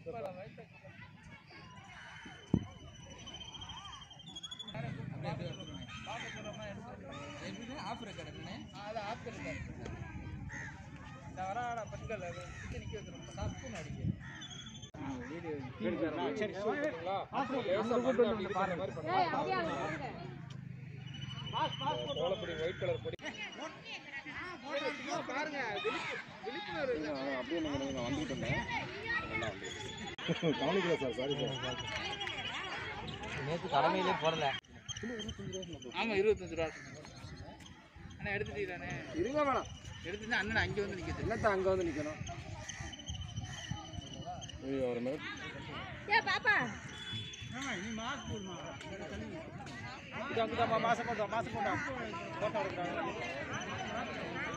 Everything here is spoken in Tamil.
ஆஃப் ரெக்கார்டுங்கண்ணே அது ஆஃப் இருக்காரு இந்த வராடா பெண்கள் அது சுத்தி நிக்க வைக்கிறோம் தப்புன்னு அடிக்க பாருங்க விழிப்புணர்வு அப்படியே நீங்கள் நீங்கள் வந்துக்கிட்டோங்க கவனிக்கல சார் சாரி சார் நேற்று கடமையிலே போடல ஆமா இருபத்தஞ்சு ரூபா அண்ணா எடுத்துட்டீங்களாண்ணே இருங்க மேடம் எடுத்துட்டு அண்ணன் அங்கே வந்து நிற்கிறது என்னத்த அங்கே வந்து நிற்கணும் ஐயோ ஒரு மினிட் ஏ பாப்பா இது அங்கே மாசம் கொண்டா மாசம் கொண்டா ஃபோட்டோ எடுக்கிறாங்க